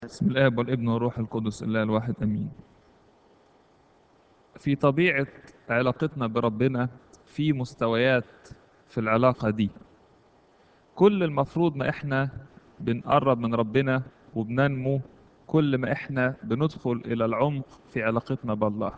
بسم الآب والابن والروح القدس الله الواحد أمين في طبيعة علاقتنا بربنا في مستويات في العلاقة دي كل المفروض ما احنا بنقرب من ربنا وبننمو كل ما احنا بندخل إلى العمق في علاقتنا بالله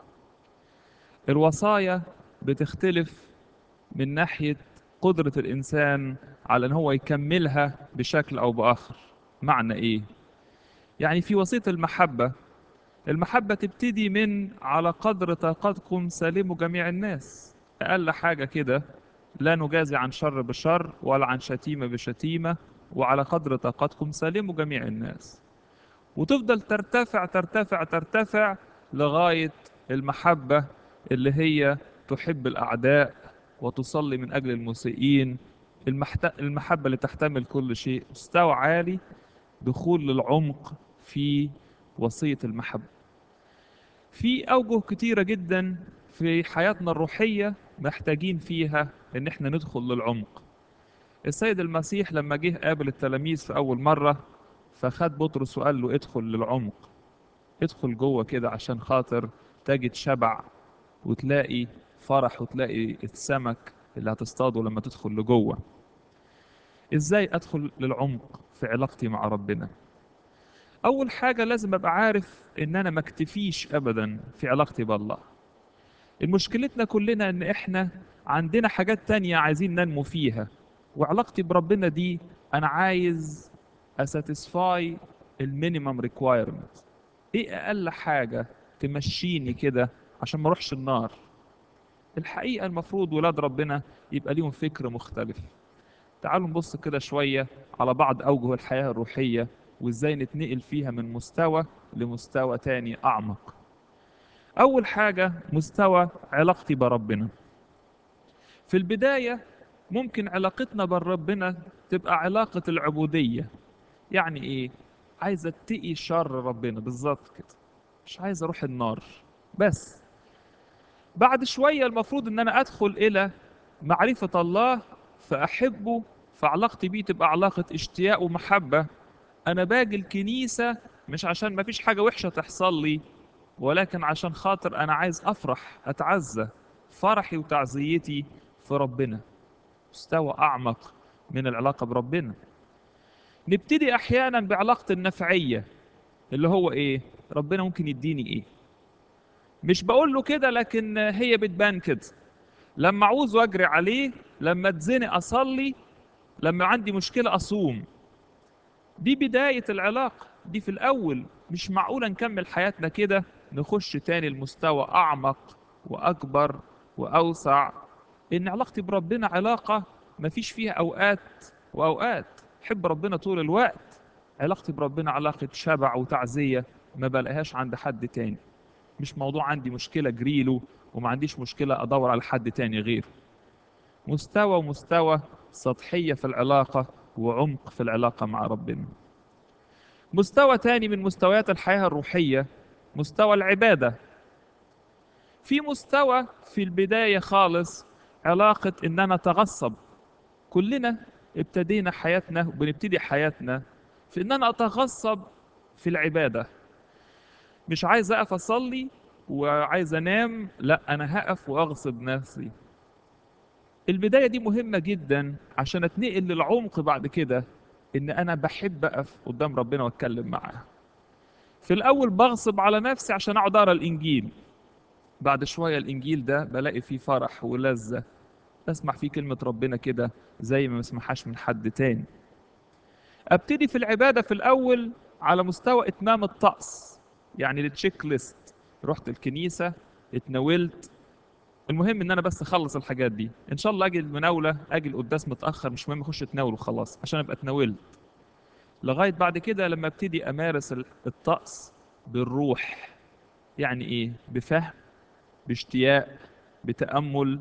الوصايا بتختلف من ناحية قدرة الإنسان على أن هو يكملها بشكل أو بآخر معنى إيه؟ يعني في وصية المحبة المحبة تبتدي من على قدر طاقتكم سالموا جميع الناس أقل حاجة كده لا نجازي عن شر بشر ولا عن شتيمة بشتيمة وعلى قدر طاقتكم سالموا جميع الناس وتفضل ترتفع ترتفع ترتفع لغاية المحبة اللي هي تحب الأعداء وتصلي من أجل المسيئين المحت... المحبة اللي تحتمل كل شيء مستوى عالي دخول للعمق في وصية المحبة في أوجه كتيرة جدا في حياتنا الروحية محتاجين فيها إن إحنا ندخل للعمق السيد المسيح لما جه قابل التلاميذ في أول مرة فخد بطرس وقال له ادخل للعمق ادخل جوه كده عشان خاطر تجد شبع وتلاقي فرح وتلاقي السمك اللي هتصطاده لما تدخل لجوه ازاي ادخل للعمق في علاقتي مع ربنا اول حاجة لازم ابقى عارف ان انا ما اكتفيش ابدا في علاقتي بالله المشكلتنا كلنا ان احنا عندنا حاجات تانية عايزين ننمو فيها وعلاقتي بربنا دي انا عايز اساتسفاي المينيمم ريكوايرمنت ايه اقل حاجة تمشيني كده عشان ما اروحش النار الحقيقة المفروض ولاد ربنا يبقى ليهم فكر مختلف تعالوا نبص كده شوية على بعض أوجه الحياة الروحية وإزاي نتنقل فيها من مستوى لمستوى تاني أعمق أول حاجة مستوى علاقتي بربنا في البداية ممكن علاقتنا بربنا تبقى علاقة العبودية يعني إيه؟ عايز اتقي شر ربنا بالظبط كده مش عايز أروح النار بس بعد شوية المفروض إن أنا أدخل إلى معرفة الله فأحبه فعلاقتي بيه تبقى علاقة اشتياق ومحبة أنا باجي الكنيسة مش عشان ما فيش حاجة وحشة تحصل لي ولكن عشان خاطر أنا عايز أفرح أتعزى فرحي وتعزيتي في ربنا مستوى أعمق من العلاقة بربنا نبتدي أحيانا بعلاقة النفعية اللي هو إيه ربنا ممكن يديني إيه مش بقول له كده لكن هي بتبان كده لما عاوز اجري عليه لما اتزنق اصلي لما عندي مشكله اصوم دي بدايه العلاقه دي في الاول مش معقوله نكمل حياتنا كده نخش تاني المستوى اعمق واكبر واوسع ان علاقتي بربنا علاقه مفيش فيها اوقات واوقات حب ربنا طول الوقت علاقتي بربنا علاقه شبع وتعزيه ما بلاقيهاش عند حد تاني مش موضوع عندي مشكله جريله وما عنديش مشكلة أدور على حد تاني غيره مستوى ومستوى سطحية في العلاقة وعمق في العلاقة مع ربنا مستوى تاني من مستويات الحياة الروحية مستوى العبادة في مستوى في البداية خالص علاقة إن أنا أتغصب كلنا ابتدينا حياتنا وبنبتدي حياتنا في إن أنا أتغصب في العبادة مش عايز أقف أصلي وعايز انام لا انا هقف واغصب نفسي البدايه دي مهمه جدا عشان اتنقل للعمق بعد كده ان انا بحب اقف قدام ربنا واتكلم معاه في الاول بغصب على نفسي عشان اقعد اقرا الانجيل بعد شويه الانجيل ده بلاقي فيه فرح ولذه بسمع فيه كلمه ربنا كده زي ما مسمعهاش من حد تاني ابتدي في العباده في الاول على مستوى اتمام الطقس يعني التشيك ليست رحت الكنيسة اتناولت المهم ان انا بس اخلص الحاجات دي ان شاء الله اجي المناولة اجي القداس متأخر مش مهم اخش اتناول وخلاص عشان ابقى اتناولت لغاية بعد كده لما ابتدي امارس الطقس بالروح يعني ايه بفهم باشتياق بتأمل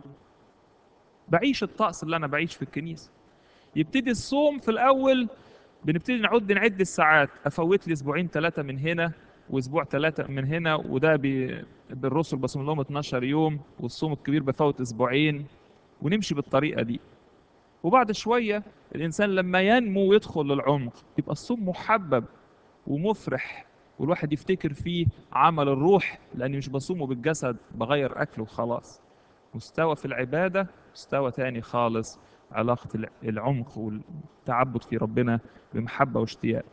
بعيش الطقس اللي انا بعيش في الكنيسة يبتدي الصوم في الاول بنبتدي نعد نعد الساعات افوت لي اسبوعين ثلاثة من هنا واسبوع ثلاثة من هنا وده بي... بالرسل بصوم لهم 12 يوم والصوم الكبير بفوت اسبوعين ونمشي بالطريقة دي وبعد شوية الإنسان لما ينمو ويدخل للعمق يبقى الصوم محبب ومفرح والواحد يفتكر فيه عمل الروح لاني مش بصومه بالجسد بغير اكله وخلاص مستوى في العبادة مستوى تاني خالص علاقة الع- العمق والتعبد في ربنا بمحبة واشتياق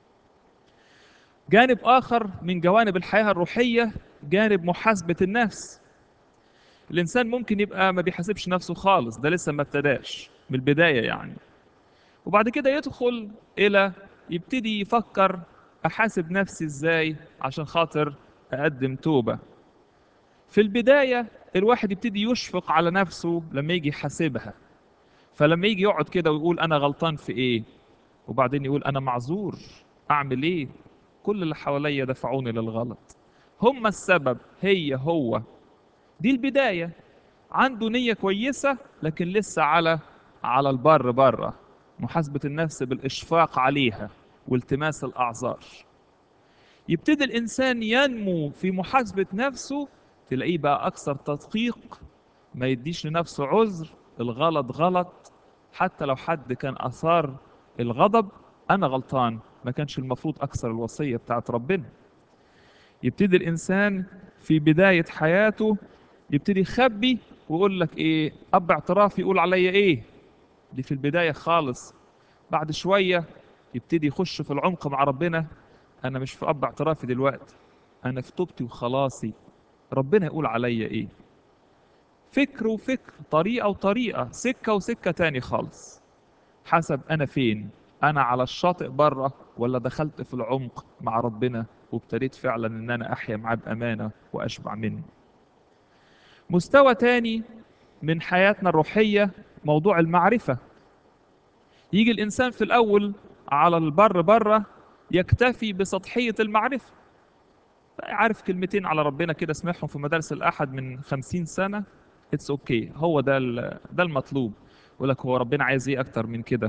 جانب آخر من جوانب الحياة الروحية جانب محاسبة النفس الإنسان ممكن يبقى ما بيحاسبش نفسه خالص ده لسه ما ابتداش من البداية يعني وبعد كده يدخل إلى يبتدي يفكر أحاسب نفسي إزاي عشان خاطر أقدم توبة في البداية الواحد يبتدي يشفق على نفسه لما يجي يحاسبها فلما يجي يقعد كده ويقول أنا غلطان في إيه وبعدين يقول أنا معذور أعمل إيه كل اللي حواليا دفعوني للغلط هم السبب هي هو دي البداية عنده نية كويسة لكن لسه على على البر بره محاسبة النفس بالإشفاق عليها والتماس الأعذار يبتدي الإنسان ينمو في محاسبة نفسه تلاقيه بقى أكثر تدقيق ما يديش لنفسه عذر الغلط غلط حتى لو حد كان أثار الغضب أنا غلطان ما كانش المفروض أكثر الوصية بتاعت ربنا يبتدي الإنسان في بداية حياته يبتدي يخبي ويقول لك إيه أب اعتراف يقول عليا إيه دي في البداية خالص بعد شوية يبتدي يخش في العمق مع ربنا أنا مش في أب اعترافي دلوقتي أنا في توبتي وخلاصي ربنا يقول عليا إيه فكر وفكر طريقة وطريقة سكة وسكة تاني خالص حسب أنا فين أنا على الشاطئ بره ولا دخلت في العمق مع ربنا وابتديت فعلا إن أنا أحيا معاه بأمانة وأشبع منه مستوى تاني من حياتنا الروحية موضوع المعرفة يجي الإنسان في الأول على البر بره يكتفي بسطحية المعرفة عارف كلمتين على ربنا كده سمعهم في مدارس الأحد من خمسين سنة اتس اوكي okay. هو ده ال- ده المطلوب يقول لك هو ربنا عايز ايه اكتر من كده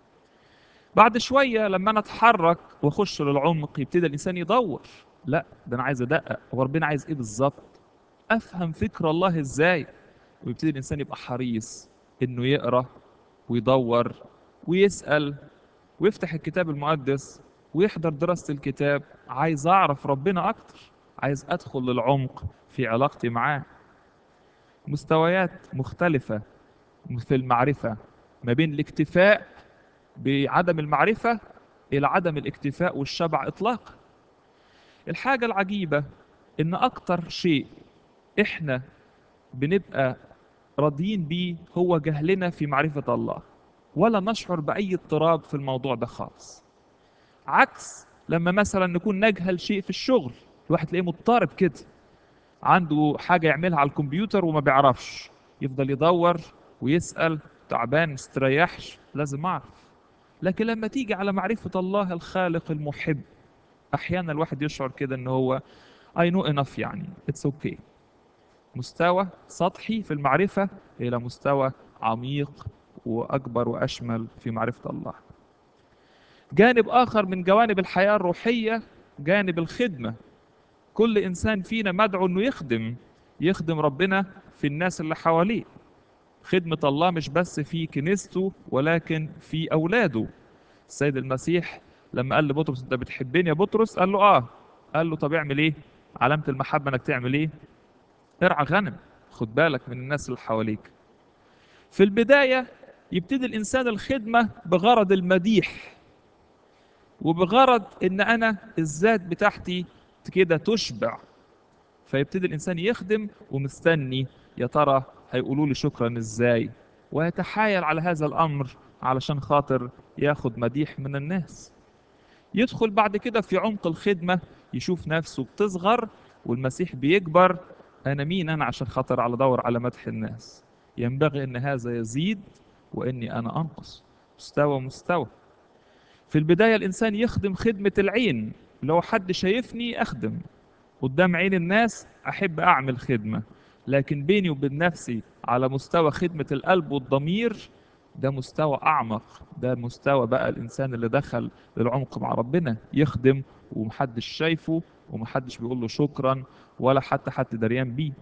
بعد شويه لما انا اتحرك واخش للعمق يبتدي الانسان يدور لا ده انا عايز ادقق هو ربنا عايز ايه بالظبط افهم فكر الله ازاي ويبتدي الانسان يبقى حريص انه يقرا ويدور ويسال ويفتح الكتاب المقدس ويحضر دراسه الكتاب عايز اعرف ربنا اكتر عايز ادخل للعمق في علاقتي معاه مستويات مختلفة في المعرفة ما بين الاكتفاء بعدم المعرفة إلى عدم الاكتفاء والشبع إطلاقا الحاجة العجيبة إن أكتر شيء إحنا بنبقى راضيين بيه هو جهلنا في معرفة الله ولا نشعر بأي اضطراب في الموضوع ده خالص عكس لما مثلا نكون نجهل شيء في الشغل الواحد تلاقيه مضطرب كده عنده حاجة يعملها على الكمبيوتر وما بيعرفش يفضل يدور ويسأل تعبان مستريحش لازم أعرف لكن لما تيجي على معرفة الله الخالق المحب أحيانا الواحد يشعر كده إن هو I know enough يعني it's okay مستوى سطحي في المعرفة إلى مستوى عميق وأكبر وأشمل في معرفة الله جانب آخر من جوانب الحياة الروحية جانب الخدمة كل إنسان فينا مدعو إنه يخدم يخدم ربنا في الناس اللي حواليه خدمة الله مش بس في كنيسته ولكن في أولاده السيد المسيح لما قال لبطرس أنت بتحبني يا بطرس قال له آه قال له طب اعمل إيه علامة المحبة إنك تعمل إيه ارعى غنم خد بالك من الناس اللي حواليك في البداية يبتدي الإنسان الخدمة بغرض المديح وبغرض إن أنا الذات بتاعتي كده تشبع فيبتدي الإنسان يخدم ومستني يا ترى هيقولوا لي شكرا إزاي ويتحايل على هذا الأمر علشان خاطر ياخد مديح من الناس يدخل بعد كده في عمق الخدمة يشوف نفسه بتصغر والمسيح بيكبر أنا مين أنا عشان خاطر على دور على مدح الناس ينبغي أن هذا يزيد وإني أنا أنقص مستوى مستوى في البداية الإنسان يخدم خدمة العين لو حد شايفني أخدم قدام عين الناس أحب أعمل خدمة لكن بيني وبين نفسي على مستوى خدمة القلب والضمير ده مستوى أعمق ده مستوى بقى الإنسان اللي دخل للعمق مع ربنا يخدم ومحدش شايفه ومحدش بيقول له شكرا ولا حتى حد دريان بيه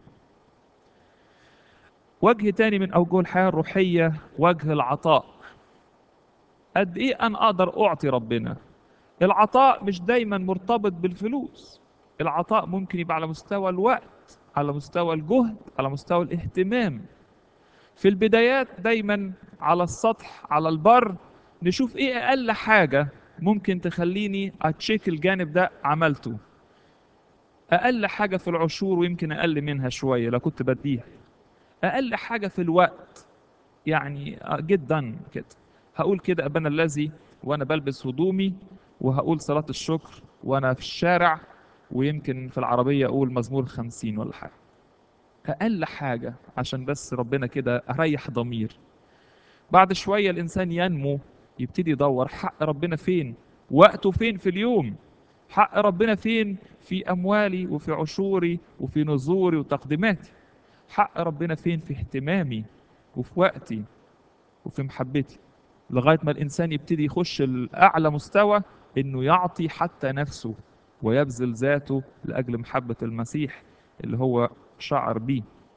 وجه تاني من أوجه الحياة الروحية وجه العطاء قد إيه أنا أقدر أعطي ربنا العطاء مش دايما مرتبط بالفلوس العطاء ممكن يبقى على مستوى الوقت على مستوى الجهد على مستوى الاهتمام في البدايات دايما على السطح على البر نشوف ايه اقل حاجة ممكن تخليني اتشيك الجانب ده عملته اقل حاجة في العشور ويمكن اقل منها شوية لو كنت بديها اقل حاجة في الوقت يعني جدا كده هقول كده ابانا الذي وانا بلبس هدومي وهقول صلاة الشكر وانا في الشارع ويمكن في العربية اقول مزمور خمسين ولا حاجة اقل حاجة عشان بس ربنا كده اريح ضمير بعد شوية الانسان ينمو يبتدي يدور حق ربنا فين وقته فين في اليوم حق ربنا فين في اموالي وفي عشوري وفي نذوري وتقديماتي حق ربنا فين في اهتمامي وفي وقتي وفي محبتي لغاية ما الإنسان يبتدي يخش الأعلى مستوى إنه يعطي حتى نفسه ويبذل ذاته لأجل محبة المسيح اللي هو شعر بيه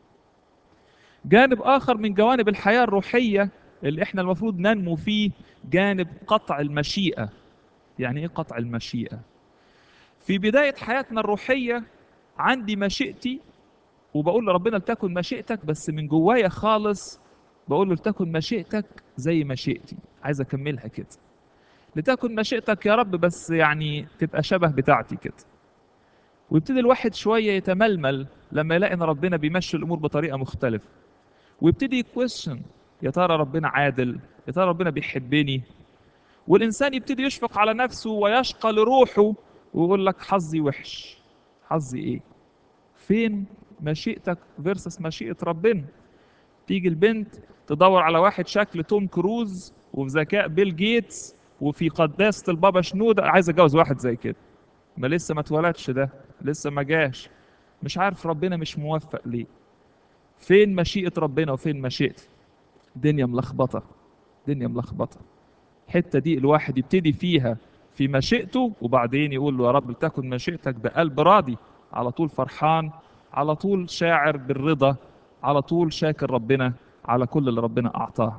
جانب آخر من جوانب الحياة الروحية اللي إحنا المفروض ننمو فيه جانب قطع المشيئة يعني إيه قطع المشيئة؟ في بداية حياتنا الروحية عندي مشيئتي وبقول لربنا لتكن مشيئتك بس من جوايا خالص بقول له لتكن مشيئتك زي مشيئتي عايز اكملها كده لتكن مشيئتك يا رب بس يعني تبقى شبه بتاعتي كده ويبتدي الواحد شويه يتململ لما يلاقي ان ربنا بيمشي الامور بطريقه مختلفه ويبتدي يكويشن يا ترى ربنا عادل يا ترى ربنا بيحبني والانسان يبتدي يشفق على نفسه ويشقى لروحه ويقول لك حظي وحش حظي ايه فين مشيئتك فيرسس مشيئه ربنا تيجي البنت تدور على واحد شكل توم كروز وفي ذكاء بيل جيتس وفي قداسة البابا شنودة عايز اتجوز واحد زي كده ما لسه ما اتولدش ده لسه ما جاش مش عارف ربنا مش موفق ليه فين مشيئة ربنا وفين مشيئتي دنيا ملخبطة دنيا ملخبطة الحتة دي الواحد يبتدي فيها في مشيئته وبعدين يقول له يا رب لتكن مشيئتك بقلب راضي على طول فرحان على طول شاعر بالرضا على طول شاكر ربنا على كل اللي ربنا أعطاه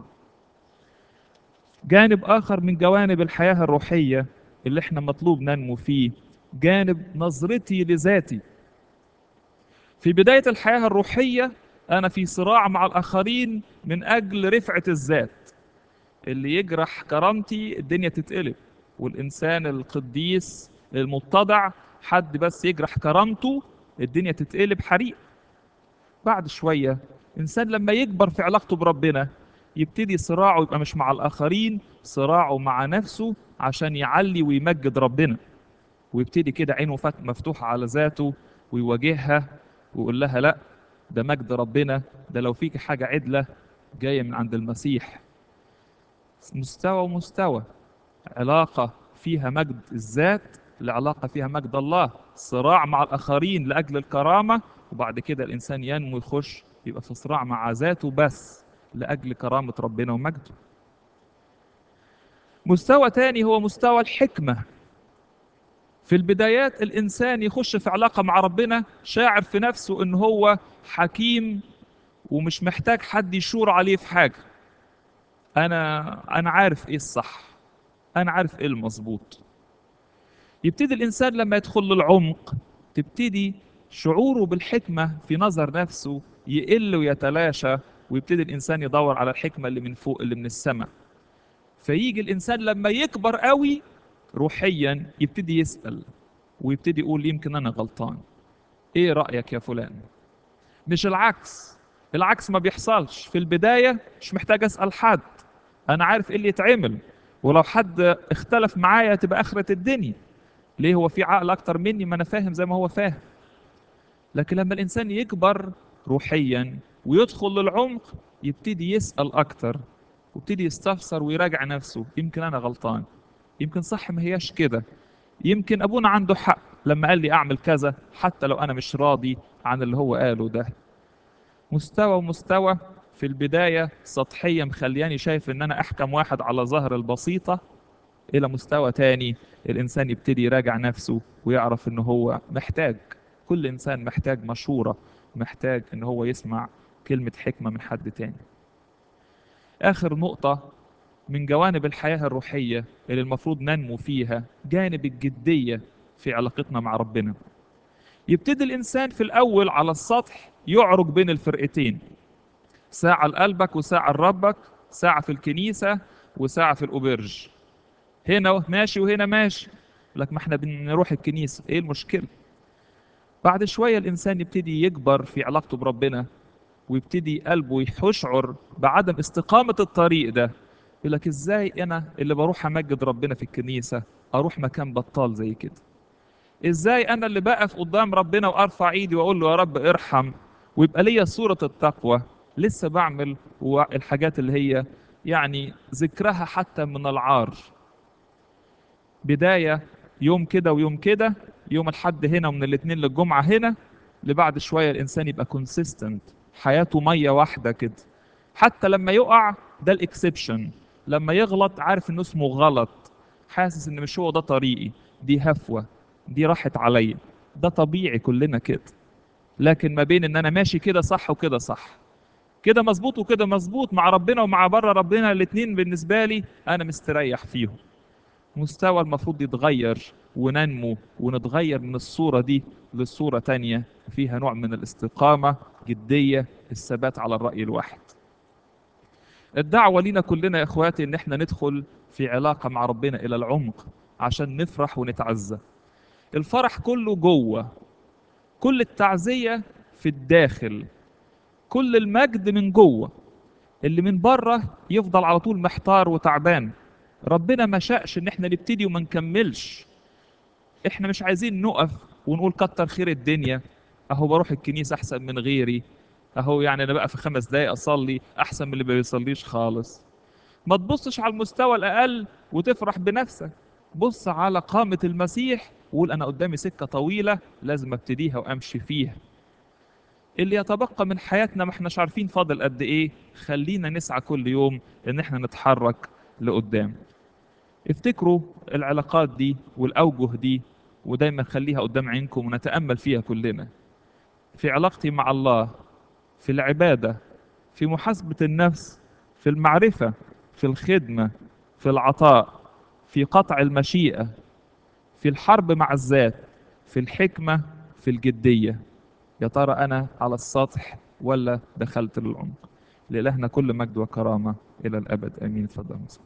جانب آخر من جوانب الحياة الروحية اللي احنا مطلوب ننمو فيه جانب نظرتي لذاتي في بداية الحياة الروحية أنا في صراع مع الآخرين من أجل رفعة الذات اللي يجرح كرامتي الدنيا تتقلب والإنسان القديس المتضع حد بس يجرح كرامته الدنيا تتقلب حريق بعد شوية إنسان لما يكبر في علاقته بربنا يبتدي صراعه يبقى مش مع الآخرين صراعه مع نفسه عشان يعلي ويمجد ربنا ويبتدي كده عينه فت مفتوحة على ذاته ويواجهها ويقول لها لا ده مجد ربنا ده لو فيك حاجة عدلة جاية من عند المسيح مستوى ومستوى علاقة فيها مجد الذات لعلاقة فيها مجد الله صراع مع الآخرين لأجل الكرامة وبعد كده الإنسان ينمو يخش يبقى في صراع مع ذاته بس لأجل كرامة ربنا ومجده مستوى تاني هو مستوى الحكمة في البدايات الإنسان يخش في علاقة مع ربنا شاعر في نفسه إن هو حكيم ومش محتاج حد يشور عليه في حاجة أنا أنا عارف إيه الصح أنا عارف إيه المظبوط يبتدي الإنسان لما يدخل للعمق تبتدي شعوره بالحكمة في نظر نفسه يقل ويتلاشى ويبتدي الإنسان يدور على الحكمة اللي من فوق اللي من السماء فيجي الإنسان لما يكبر قوي روحيا يبتدي يسأل ويبتدي يقول يمكن أنا غلطان إيه رأيك يا فلان مش العكس العكس ما بيحصلش في البداية مش محتاج أسأل حد أنا عارف إيه اللي يتعمل ولو حد اختلف معايا تبقى آخرة الدنيا ليه هو في عقل أكتر مني ما أنا فاهم زي ما هو فاهم لكن لما الإنسان يكبر روحيا ويدخل للعمق يبتدي يسأل أكتر ويبتدي يستفسر ويراجع نفسه يمكن أنا غلطان يمكن صح ما هياش كده يمكن أبونا عنده حق لما قال لي أعمل كذا حتى لو أنا مش راضي عن اللي هو قاله ده مستوى ومستوى في البداية سطحية مخلياني شايف إن أنا أحكم واحد على ظهر البسيطة إلى مستوى تاني الإنسان يبتدي يراجع نفسه ويعرف إن هو محتاج كل إنسان محتاج مشورة محتاج إن هو يسمع كلمة حكمة من حد تاني آخر نقطة من جوانب الحياة الروحية اللي المفروض ننمو فيها جانب الجدية في علاقتنا مع ربنا يبتدي الإنسان في الأول على السطح يعرج بين الفرقتين ساعة لقلبك وساعة لربك ساعة في الكنيسة وساعة في الأوبرج هنا ماشي وهنا ماشي لك ما احنا بنروح الكنيسة ايه المشكلة بعد شوية الإنسان يبتدي يكبر في علاقته بربنا ويبتدي قلبه يشعر بعدم استقامة الطريق ده يقول لك ازاي انا اللي بروح امجد ربنا في الكنيسة اروح مكان بطال زي كده ازاي انا اللي بقف قدام ربنا وارفع ايدي واقول له يا رب ارحم ويبقى ليا صورة التقوى لسه بعمل الحاجات اللي هي يعني ذكرها حتى من العار بداية يوم كده ويوم كده يوم الحد هنا ومن الاثنين للجمعة هنا لبعد شوية الإنسان يبقى كونسيستنت حياته مية واحدة كده حتى لما يقع ده الاكسبشن لما يغلط عارف انه اسمه غلط حاسس ان مش هو ده طريقي دي هفوة دي راحت عليا ده طبيعي كلنا كده لكن ما بين ان انا ماشي كده صح وكده صح كده مظبوط وكده مظبوط مع ربنا ومع بره ربنا الاثنين بالنسبة لي انا مستريح فيهم مستوى المفروض يتغير وننمو ونتغير من الصورة دي للصورة تانية فيها نوع من الاستقامة جدية الثبات على الرأي الواحد الدعوة لينا كلنا يا اخواتي ان احنا ندخل في علاقة مع ربنا الى العمق عشان نفرح ونتعزى الفرح كله جوه كل التعزية في الداخل كل المجد من جوه اللي من بره يفضل على طول محتار وتعبان ربنا ما شاءش ان احنا نبتدي وما نكملش احنا مش عايزين نقف ونقول كتر خير الدنيا اهو بروح الكنيسة احسن من غيري اهو يعني انا بقى في خمس دقايق اصلي احسن من اللي ما بيصليش خالص ما تبصش على المستوى الاقل وتفرح بنفسك بص على قامة المسيح وقول انا قدامي سكة طويلة لازم ابتديها وامشي فيها اللي يتبقى من حياتنا ما احناش عارفين فاضل قد ايه خلينا نسعى كل يوم ان احنا نتحرك لقدام افتكروا العلاقات دي والاوجه دي ودايما خليها قدام عينكم ونتامل فيها كلنا في علاقتي مع الله في العباده في محاسبه النفس في المعرفه في الخدمه في العطاء في قطع المشيئه في الحرب مع الذات في الحكمه في الجديه يا ترى انا على السطح ولا دخلت للعمق لإلهنا كل مجد وكرامه الى الابد امين تفضل